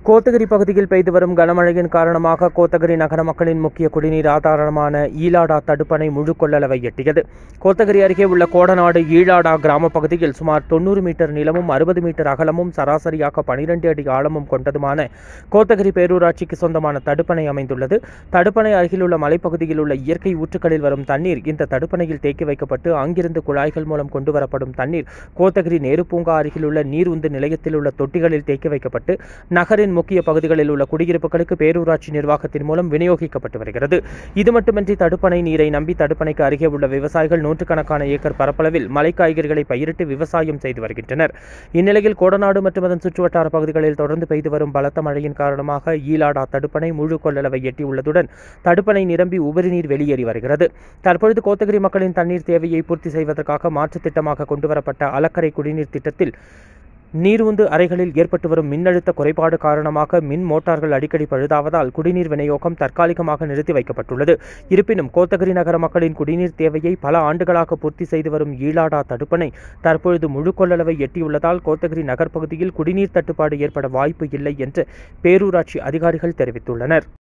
கோத்தகிரி பகுதியில் பெய்து வரும் கனமழையின் காரணமாக கோத்தகிரி நகர மக்களின் முக்கிய குடிநீர் ஆதாரமான ஈலாடா தடுப்பணை முழு கொள்ளளவை எட்டியது கோத்தகிரி அருகே உள்ள கோடநாடு ஈலாடா கிராம பகுதியில் சுமார் தொண்ணூறு மீட்டர் நீளமும் அறுபது மீட்டர் அகலமும் சராசரியாக பனிரெண்டு அடி ஆழமும் கொண்டதுமான கோத்தகிரி பேரூராட்சிக்கு சொந்தமான தடுப்பணை அமைந்துள்ளது தடுப்பணை அருகிலுள்ள மலைப்பகுதியில் உள்ள இயற்கை ஊற்றுகளில் வரும் தண்ணீர் இந்த தடுப்பணையில் தேக்கி வைக்கப்பட்டு அங்கிருந்து குழாய்கள் மூலம் கொண்டு வரப்படும் தண்ணீர் கோத்தகிரி நேரு பூங்கா அருகில் உள்ள நீர் உந்து நிலையத்தில் உள்ள தொட்டிகளில் தேக்கி வைக்கப்பட்டு நகரின் முக்கிய பகுதிகளில் உள்ள குடியிருப்புகளுக்கு பேரூராட்சி நிர்வாகத்தின் மூலம் விநியோகிக்கப்பட்டு வருகிறது இது மட்டுமின்றி தடுப்பணை நீரை நம்பி தடுப்பணைக்கு அருகே உள்ள விவசாயிகள் நூற்றுக்கணக்கான ஏக்கர் பரப்பளவில் மலை காய்கறிகளை பயிரிட்டு விவசாயம் செய்து வருகின்றனர் இந்நிலையில் கோடநாடு மற்றும் அதன் சுற்றுவட்டார பகுதிகளில் தொடர்ந்து பெய்து வரும் பலத்த மழையின் காரணமாக ஈலாடா தடுப்பணை முழு கொள்ளளவை எட்டியுள்ளதுடன் தடுப்பணை நிரம்பி உபரிநீர் வெளியேறி வருகிறது தற்பொழுது கோத்தகிரி மக்களின் தண்ணீர் தேவையை பூர்த்தி செய்வதற்காக மாற்றுத் திட்டமாக கொண்டுவரப்பட்ட அலக்கரை குடிநீர் திட்டத்தில் நீர்வுந்து அறைகளில் ஏற்பட்டு வரும் மின்னழுத்த குறைபாடு காரணமாக மின் மோட்டார்கள் அடிக்கடி பழுதாவதால் குடிநீர் விநியோகம் தற்காலிகமாக நிறுத்தி வைக்கப்பட்டுள்ளது இருப்பினும் கோத்தகிரி நகர மக்களின் குடிநீர் தேவையை பல ஆண்டுகளாக பூர்த்தி செய்து வரும் ஈலாடா தடுப்பணை தற்பொழுது முழு கொள்ளளவை எட்டியுள்ளதால் கோத்தகிரி நகர் பகுதியில் குடிநீர் தட்டுப்பாடு ஏற்பட வாய்ப்பு இல்லை என்று பேரூராட்சி அதிகாரிகள் தெரிவித்துள்ளனர்